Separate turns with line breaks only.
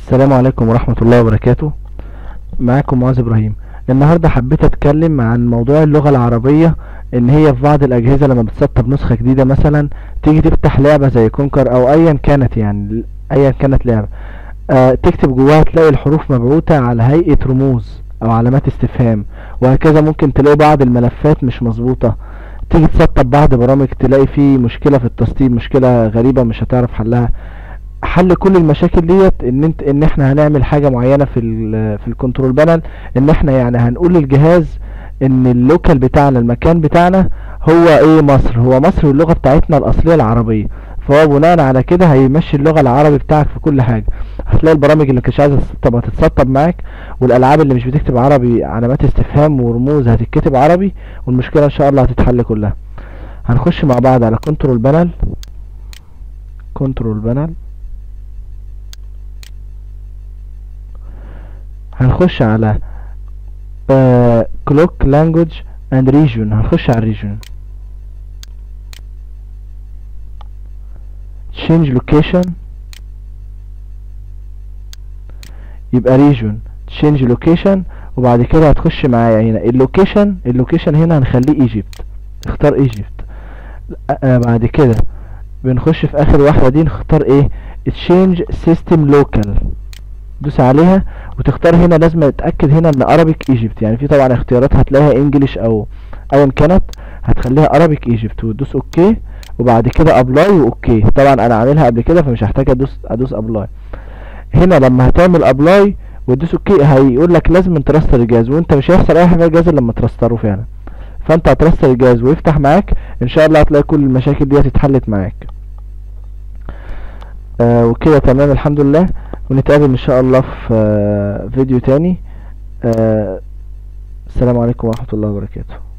السلام عليكم ورحمة الله وبركاته معاكم معاذ ابراهيم النهاردة حبيت اتكلم عن موضوع اللغة العربية ان هي في بعض الاجهزة لما بتسطب نسخة جديدة مثلا تيجي تفتح لعبة زي كونكر او ايا كانت يعني ايا كانت لعبة آه تكتب جواها تلاقي الحروف مبعوثة على هيئة رموز او علامات استفهام وهكذا ممكن تلاقي بعض الملفات مش مظبوطة تيجي تسطب بعض برامج تلاقي فيه مشكلة في التسطيب مشكلة غريبة مش هتعرف حلها حل كل المشاكل ديت ان انت ان احنا هنعمل حاجه معينه في ال في الكنترول بانل ان احنا يعني هنقول للجهاز ان اللوكال بتاعنا المكان بتاعنا هو ايه مصر هو مصر واللغه بتاعتنا الاصليه العربيه فهو بناء على كده هيمشي اللغه العربي بتاعك في كل حاجه هتلاقي البرامج اللي مش عايزه تسطب هتتسطب معاك والالعاب اللي مش بتكتب عربي علامات استفهام ورموز هتتكتب عربي والمشكله ان شاء الله هتتحل كلها هنخش مع بعض على كنترول بانل كنترول بانل هنخش على كلوك لانجوج اند ريجون هنخش على الريجون change location يبقى ريجون change location وبعد كده هتخش معايا هنا اللوكيشن اللوكيشن هنا هنخليه ايجيبت اختار ايجيبت بعد كده بنخش في اخر واحده دي نختار ايه change system local دوس عليها وتختار هنا لازم تتاكد هنا ان ارابيك ايجيبت يعني في طبعا اختيارات هتلاقيها انجليش او ايا كانت هتخليها ارابيك ايجيبت وتدوس اوكي وبعد كده ابلاي واوكي طبعا انا عاملها قبل كده فمش هحتاج ادوس ادوس ابلاي هنا لما هتعمل ابلاي وتدوس اوكي هيقول لك لازم ترستر الجهاز وانت مش هيحصل اي حاجه الجهاز لما ترستره فعلا فانت هترستر الجهاز ويفتح معاك ان شاء الله هتلاقي كل المشاكل دي اتحلت معاك آه وكده تمام الحمد لله ونتقابل ان شاء الله في آه فيديو تاني آه السلام عليكم ورحمة الله وبركاته